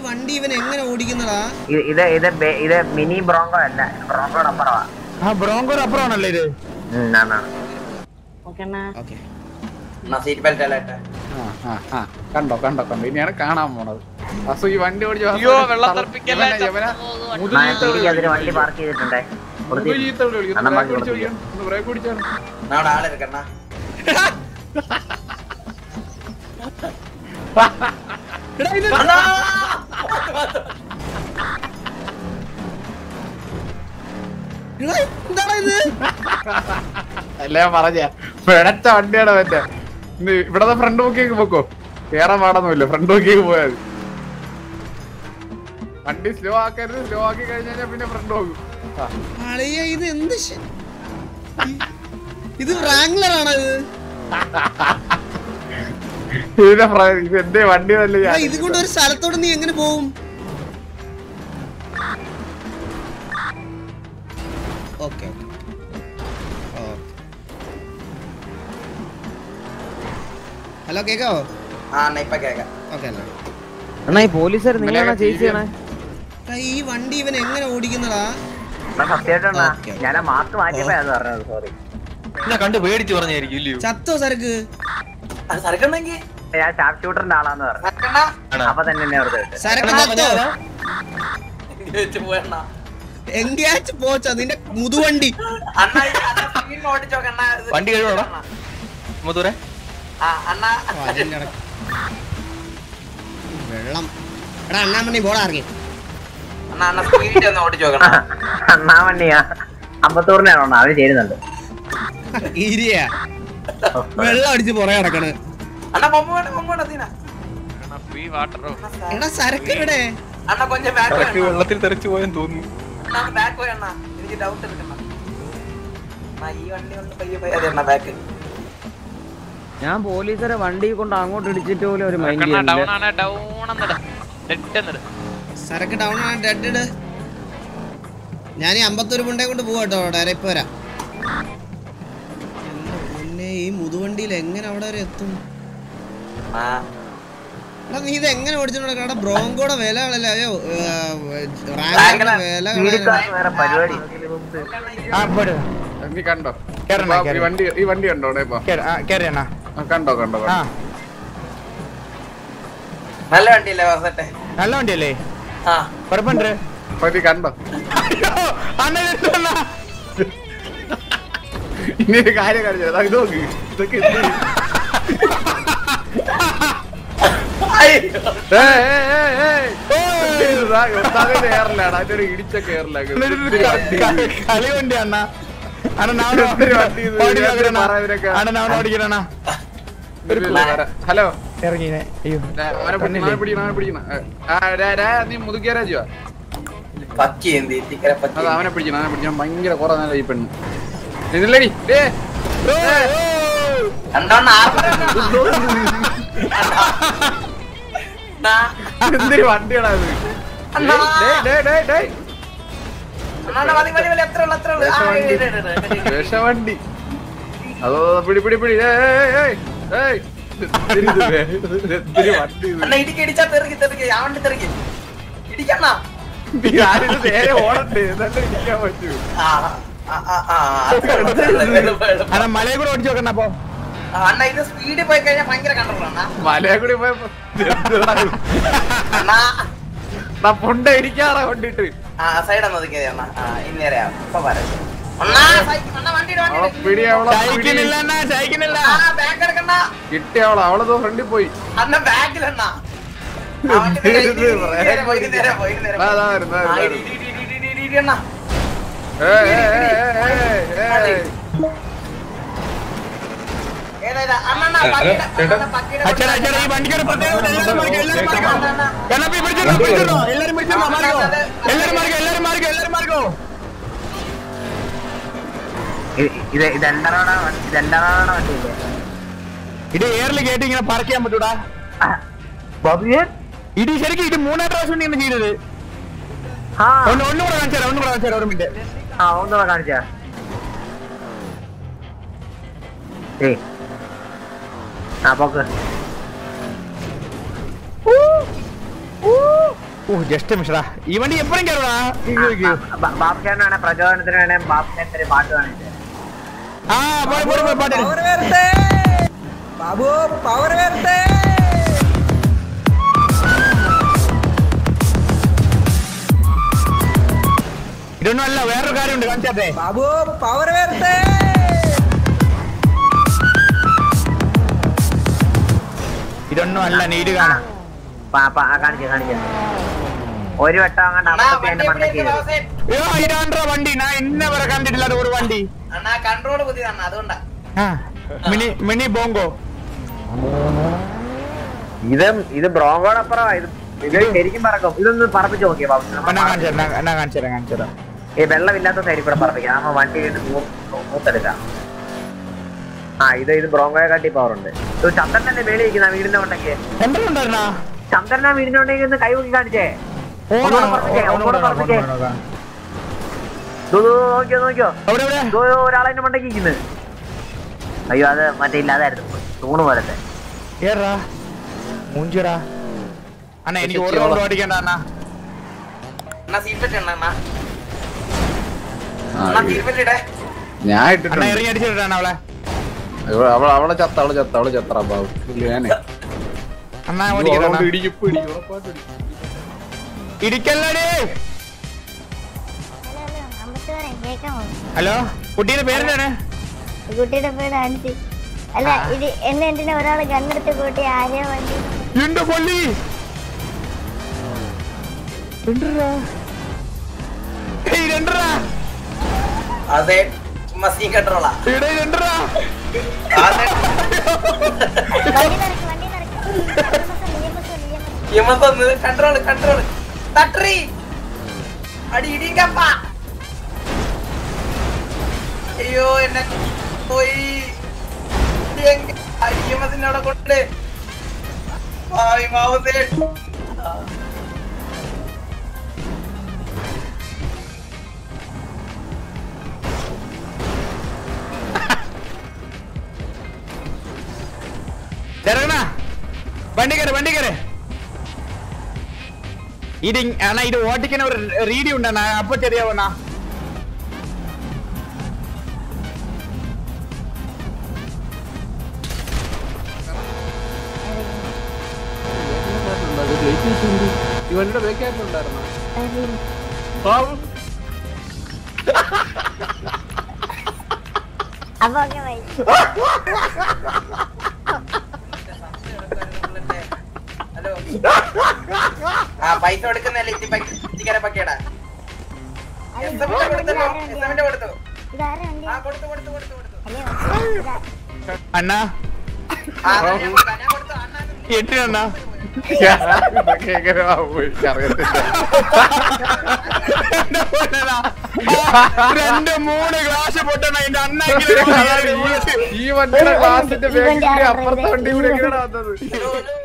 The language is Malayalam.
വണ്ടി ഇവൻ എങ്ങനെ ഓടിക്കുന്നടാ ഇത് ഇത് ഇത് ബെ- ഇത് മിനി ബ്രോങ്കോ അല്ല ബ്രോങ്കോയുടെ അപ്പുറമാ ആ ബ്രോങ്കോർ അപ്പുറമാണല്ലേ ഇത് ഉം, ആണാണ്. ഓക്കെ സീറ്റ് ബെൽറ്റ് അല്ല ഇട്ടെ. ആ, ആ, ആ. കണ്ടോ കണ്ടോ കണ്ടോ ഇനിയാണ് കാണാൻ പോണത് അസു ഈ വണ്ടി ഓടിച്ച് വാസു അയ്യോ, വെള്ളം തറ- തെറിപ്പിക്കല്ലേ, ഇവനെ- ഇവനെ മുതു ഞാൻ ചീത്ത വിളി തിരികെ അതിന് വണ്ടി വിളിക്കും. പാർക്ക് ചെയ്തിട്ടുണ്ടേ മുതു ചീത്ത വിളി വിളിക്കും. ഒന്ന് അണ്ണൻ ബ്രേക്ക് വണ്ടി പിടിച്ച് കൊടുത്തില്ല. വിളിക്കും. ഒന്ന് ബ്രേക്ക് പിടിച്ചാണ് நான் അവിടെ ആള് இருக்கண்ணா എടാ, എന്താടാ ഇത് അല്ലേ പറഞ്ഞ പിഴച്ച വണ്ടിയാണ് മറ്റേ ഇന്ന് ഇവിടത്തെ ഫ്രണ്ട് ബുക്കിങ് പോക്കോ കേറാൻ പാടൊന്നുമില്ല ഫ്രണ്ട് ബുക്കിങ് പോയാൽ മതി. വണ്ടി സ്ലോ ആക്കരുത് സ്ലോ ആക്കി കഴിഞ്ഞാൽ പിന്നെ ഫ്രണ്ട് പോകും ആ. അളിയ ഇത് എന്ത് ശ- ഇത് റാംഗ്ലർ ആണോ ഇത് ഇതിന്റെ ഫ്ര- ഇത് എന്റെ വണ്ടി നല്ല എടാ, ഇത് കൊണ്ട് ഒരു സ്ഥലത്തോട് നീ എങ്ങനെ പോവും ഓക്കെ ഹലോ കേക്കാവോ ആ അണ്ണ ഇപ്പൊ കേക്കാം ഓക്കെ അല്ലേ അണ്ണാ ഈ പോലീസുകാർ നിങ്ങളാണോ ചേസ് ചെയ്യണേ എടാ, ഈ വണ്ടി ഇവൻ എങ്ങനെ ഓടിക്കുന്നടാ എന്നാ സത്യമായിട്ടാ ഓക്കേ. ഞാൻ ആ മാസ്ക് മാറ്റിയപ്പോ അത് പറഞ്ഞത് സോറി എന്നെ കണ്ട് പേടിച്ച് പറഞ്ഞായിരിക്കും ഇല്ലയോ ചത്തോ സരക്ക് അത് സരക്കണ്ടെങ്കി ഞാൻ ഷാർപ്പ് ഷൂട്ടറിന്റെ ആളാന്ന് പറഞ്ഞു സരക്കണ്ണ ആണോ? അപ്പൊ തന്നെ എന്നെ വെറുതെ വിട്ടു സരക്ക് ചത്തോ ചോദിച്ചു പോയണ്ണ എങ്കേച്ച് പോച്ചോ നിന്റെ മുതുവണ്ടി അണ്ണ സ്പീഡിൽ ഓടിച്ചോക്കണ്ണ വണ്ടി കഴുകണോ? മുതൂരെ ആ അണ്ണ ഓ, അതിന്റെ ഇടയ്ക്ക്. വെള്ളം എടാ അണ്ണാമണി ബോള ഇറങ്ങി അണ്ണ അണ്ണ സ്പീഡിൽ ഒന്ന് ഓടിച്ചോക്കണ്ണ അണ്ണാ വണ്ടിയാ അമ്പത്തൂറിനാണോ അവര് ചേരുന്നുണ്ട് ഈരിയ വെള്ളം അടിച്ച് പുറകെ കിടക്കണ് അണ്ണ പൊമ്പ് വേണം പൊമ്പ് വേണം തീന ഫ്രീ വാട്ടറോ എടാ സരക്ക് ഇവിടെ അണ്ണ കൊഞ്ചം ബാക്ക് ഇടയ്ക്ക് വെള്ളത്തിൽ തെറിച്ചു പോയെന്ന് തോന്നുന്നു അണ്ണ ബാക്ക് പോയി അണ്ണ എനിക്ക് ഡൗട്ട് എടുക്കണ്ണ അണ്ണാ ഈ വണ്ടി കൊണ്ട് പയ്യെ പയ്യെ അതെ അണ്ണ ബാക്ക് ഞാൻ പോലീസുകാരെ വണ്ടി കൊണ്ട് അങ്ങോട്ട് ഇടിച്ചിട്ട് പോലും ഒരു മൈൻഡ് ഡൗൺ ചെയ്യുന്നില്ല ആണ് ഡൗൺ എന്നിട ഡെഡ് എന്നിട സരക്ക് ഡൗൺ ആണ് ഡെഡ് ഞാൻ ഈ അമ്പത്തൊരു പുണ്ടേ കൊണ്ട് പോവാ കേട്ടോ ഡയറക്റ്റ് ഇപ്പൊ വരാം എന്റെ പൊന്നേ, ഈ മുതുവണ്ടിയിൽ എങ്ങനെ അവിടെ വരെ എത്തും ആ എടാ നീ ഇത് എങ്ങനെ ഓടിച്ചോണ്ട് എടാ ബ്രോങ്കോടെ വില കളയല്ല അയ്യോ റാങ്കിലെ വില വീടുകാർക്ക് വേറെ പരിപാടി ആ പോട് നീ കണ്ടോ കേറണ, ഇപ്പൊ ഈ കേറണ. വണ്ടി ഈ വണ്ടി കണ്ടോ ഇവിടെ ഇപ്പൊ കേറി അണ്ണാ ആ, കണ്ടോ കണ്ടോ ആ കണ്ടോ. നല്ല വണ്ടിയല്ലേ വാസട്ടെ നല്ല വണ്ടിയല്ലേ ആ കുഴപ്പമുണ്ട് അപ്പൊ നീ കണ്ടോ അണ്ണ അണ്ണാ ഇനി ഒരു കാര്യം കാണിച്ചു തരാം. ദാ ഇത് നോക്ക് ഇതൊക്കെ എന്ത്? ഏയ്, ഏയ്, ഏയ്, ഏയ്. ഇതാ, ഒന്നാമത് കേറലാണ് അതിന്റെ ഒരു ഇടിച്ച കേറലാണ് കളി വണ്ടി അണ്ണ അണ്ണ എന്തൊരു വണ്ടി ഇത്? എന്തൊരു പറ ഇവരൊക്കെ? അണ്ണ ഞാൻ ഓടിക്കണ ഹലോ ഇറങ്ങിനെ അയ്യോ അവനെ പിടിക്കണം അവനെ പിടിക്കണം അവനെ പിടിക്കണം ആ, രാ, രാ, നീ മുതുക്കിയ രാജുവാ പക്കി എന്ത് ഇത്തിക്കര പക്കി അത് അവനെ പിടിക്കണം അവനെ പിടിക്കണം ഭയങ്കര കുറെ നേരം ഈ പെണ്ണ് ഇതില്ലടി ഏ രണ്ടെണ്ണം എന്തൊരു വണ്ടിയാടാ ഇത് അണ്ണാ. ഡേയ്, ഡേയ്, ഡേയ്, ഡേയ്. മതി മതി മതി എത്ര ഉള്ളു എത്ര ഉള്ളു ആ, വിഷവണ്ടി. ഇട്, ഇട്, ഇട്, ഇട്. വിഷവണ്ടി അതോ പിടി പിടി പിടി ഏയ്, ഏയ്, ഏയ്, ഏയ്. എന്തൊരു ഇത് വേ? എന്തൊരു വണ്ടി ഇത്? അണ്ണാ ഇടിക്ക് ഇടിച്ചാ തെറിക്ക് തെറിക്ക് ആ വണ്ടി തെറിക്ക് ഇടിക്കണ്ണ ഈ ആരിത് നേരെ ഓടണ്ടേ എന്നിട്ട് ഇരിക്കാൻ പറ്റൂ ആ ആ, ആ, ആ, അത്രേ ഉള്ളു, അത്രേ ഉള്ളു, എളുപ്പം, എളുപ്പം. അണ്ണ മലയെ കൂടെ ഓടിച്ചു നോക്കണ്ട അപ്പൊ ആ, അണ്ണാ ഇത് സ്പീഡിൽ പോയി കഴിഞ്ഞാൽ ഭയങ്കര കണ്ടോളൂ അണ്ണാ മലയെ കൂടി പോയപ്പോ എന്തുവാടാ ഇത്? അണ്ണാ ദാ പുണ്ട ഇരിക്കാറാ കൊണ്ടിട്ട് ആ സൈഡ് ഒന്ന് ഒതുക്കിയത് അണ്ണാ ആ ഇന്നേരെയാ ഇപ്പൊ പറയാം അണ്ണാ സൈക്കിൾ അണ്ണാ വണ്ടിയുടെ അവളെ വണ്ടി പിടി അവളെ പിടി സൈക്കിളില്ല അണ്ണ സൈക്കിളില്ല ആ ബാക്ക് എടുക്കണ്ണ കിട്ടി അവളെ അവളതോ ഫ്രണ്ടിൽ പോയി അണ്ണ ബാക്കിലണ്ണ ആ, അതാ വരുന്നു, അതാ വരുന്നു. അണ്ണാ ഏയ്, ഏയ്, ഏയ്, ഏയ്, ഏയ്, ഏയ്. ഏതാ ഇതാ? അണ്ണാ, അണ്ണാ, പക്കിയുടെ- അണ്ണാ, പക്കിയുടെ അച്ഛനാ അച്ഛനാ ഈ വണ്ടിക്കാരെ പ്രത്യേകം എല്ലാരും മാറിക്കോ എല്ലാരും മാറിക്കോ അണ്ണാ, അണ്ണാ. എന്നാ ഇപ്പൊ പിടിച്ചിട്ടോ പിടിച്ചിട്ടോ എല്ലാരും പിടിച്ചിട്ടോ മാറിക്കോ എല്ലാരും മാറിക്കോ എല്ലാരും മാറിക്കോ എല്ലാരും മാറിക്കോ ഇത് ഇത് ഇതെന്താണോ ഇതെന്താണോ വണ്ടിയില്ലേ ഇത് എയറിൽ കേട്ട് ഇങ്ങനെ പറക്കാൻ പറ്റൂടാ ബോബിയൻ ഇത് ശരിക്കും ഇത് മൂന്നാം പ്രാവശ്യം നീ ഇങ്ങനെ ചെയ്തത് ആ ഒന്ന് ഒന്നുകൂടെ കാണിച്ചു തരാം ഒന്നുകൂടെ കാണിച്ചു തരാം ഒരു മിനിറ്റ് ആ ഒന്നുകൂടെ കാണിച്ചാ ഏയ് ആ പോക്ക് ഓ ജസ്റ്റ് മിഷടാ ഈ വണ്ടി എപ്പോഴും കയറൂടാ ബാബുചേട്ടനാണ് പ്രചോദനത്തിന് വേണേ ബാബുചേട്ടന് പാട്ട് കാണിച്ചത് ആ പോരെ പോരെ പോരെ പാട്ട് പവർ വരട്ടെ ബാബു പവർ വരട്ടെ ഇതൊന്നും അല്ല വേറൊരു കാര്യമുണ്ട് കാണിച്ചാട്ടെ ബാബു പവർ വരട്ടെ ഇതൊന്നും അല്ല നീര് കാണാം കാണിച്ചു കാണിച്ചു ഒരു വട്ടം അങ്ങോട്ട് അണ്ണാ അപ്പുറത്തെ വണ്ടി എന്റെ മണ്ടയ്ക്ക് എവിടേക്ക് കയറി. ബാബുസേ? അയ്യോ ഇതാണ്ടാ വണ്ടി ഞാൻ ഇന്നെ വരെ കണ്ടിട്ടില്ല അത് ഒരു വണ്ടി അണ്ണാ കൺട്രോൾ പുതിയതാണ് അതുകൊണ്ടാ ആ മിനി മിനി ബോങ്കോ ഇത് ഇത് ബ്രോങ്കോടപ്പുറമാ ഇത് ഇത് ശരിക്കും പറക്കും ഇതൊന്ന് പറപ്പിച്ച് നോക്കിയേ ബാബു എന്നാ കാണിച്ചു തരാം എന്നാ കാണിച്ചു തരാം കാണിച്ചു തരാം ഈ വെള്ളമില്ലാത്ത സൈഡിൽ കൂടെ പറപ്പിക്കാം നമ്മ വണ്ടി വീണ്ടും മൂത്തെടുക്കാം ആ ഇത് ഇത് ബ്രോങ്കോയെ കാട്ടി പവർ ഉണ്ട് ഇത് ചന്ദ്രനല്ലേ മേളിൽ ഇരിക്കുന്ന വീടിന്റെ കൊണ്ടൊക്കെ എന്തെങ്കിലും ചന്ദ്രനാ വീടിന്റെ കൊണ്ടേക്ക് കൈ നോക്കി കാണിച്ചേ ഒന്നുകൂടെ പറപ്പിച്ചേ ഒന്നുകൂടെ പറപ്പിച്ചേ ദോ, ദോ, നോക്കിയോ നോക്കിയോ അവിടെ എവിടെ ദോ, ദോ, ഒരാളെന്റെ മണ്ടയ്ക്ക് ഇരിക്കുന്നത് അയ്യോ അത് മറ്റേ ഇല്ലാതായിരുന്നു തൂണ് പോലത്തെ ഏറാ മൂഞ്ചിടാ അണ്ണാ എനിക്ക് ഓരോ റൗണ്ട് ഓടിക്കണ്ട അണ്ണാ അണ്ണാ സീറ്റ് ബെൽറ്റ് ഇടണം അണ്ണാ അണ്ണാ സീറ്റ് ബെൽറ്റ് ഇടേ ഞാൻ അണ്ണാ ഇട്ടിട്ടുണ്ട് ഇറങ്ങി അടിച്ചിട്ടാണ് അവളെ അവളെ- അവളെ അവളെ ചത്ത അവളെ ചത്ത അവളെ ചത്തറ ബാബു ഞാനേ അണ്ണാ ഓടിക്കണ്ട ഇടിക്കും ഇപ്പൊ ഇടിക്കും ഉറപ്പായിട്ടും ഇടിക്കും. ഇടിക്കല്ലടേ കേൾക്കാമോ ഹലോ കുട്ടീന്റെ പേരെന്താണ് കുട്ടിയുടെ പേര് ആൻസി അല്ല ഇത് എന്നെ എന്തിനാ ഒരാള് കണ്ണെടുത്ത് കൂട്ടി ആരെയോ വണ്ടി എന്റെ കൊല്ലി രണ്ടര ഏയ് രണ്ടര അതെ ചുമ്മാ സീൻ കൺട്രോളാ എടേ രണ്ടര അതെ വണ്ടി നിറക്ക് വണ്ടി നിറക്ക് യമത്തൊന്ന് കൺട്രോൾ കൺട്രോൾ തട്ടറി അടി ഇടിക്കപ്പ അയ്യോ എന്നെ പോയി അയ്യമത്തിന്റെ അവിടെ കൊണ്ട് ഭാവി മാവത്തേ ഇറങ്ങണ വണ്ടി കയറി വണ്ടി കയറി ഇത് ഇങ്- അണ്ണാ ഇത് ഓട്ടിക്കുന്ന ഒരു രീതി ഉണ്ടണ്ണാ അപ്പൊ ശരിയാവണ്ണ ഈ വണ്ടിയുടെ ബേക്കായിട്ടുണ്ടായിരുന്നു അപ്പൊ ഓക്കെ ബൈ ഹലോ ആ പൈസ കൊടുക്കുന്നല്ലേ ഇത്തിക്കര പക്കേടാ എസ് എമ്മിന്റെ കൊടുത്തല്ലോ എസ് എമ്മിന്റെ കൊടുത്തു ഇതാരാ വണ്ടി ആ കൊടുത്തു കൊടുത്തു കൊടുത്തു കൊടുത്തു അല്ലേ ഇതാ. അണ്ണാ ആ ഞാൻ കൊടുത്തു ഞാൻ കൊടുത്തു അണ്ണാ എട്ടിനണ്ണാ ഇതൊക്കെ എങ്ങനെ ബാബു എനിക്കറിയത്തില്ല എന്റെ പൊന്നടാ. രണ്ട് മൂന്ന് ഗ്ലാസ് പൊട്ടണ എന്റെ അണ്ണാക്കി ഈ വണ്ടിയുടെ ഗ്ലാസിന്റെ ഈ വണ്ടി ബാക്കിൽ ആരാ അപ്പുറത്തെ പറയുന്നത്? വണ്ടി കൂടെ എങ്ങനെയാണ് വന്നത് ഹലോ ഹലോ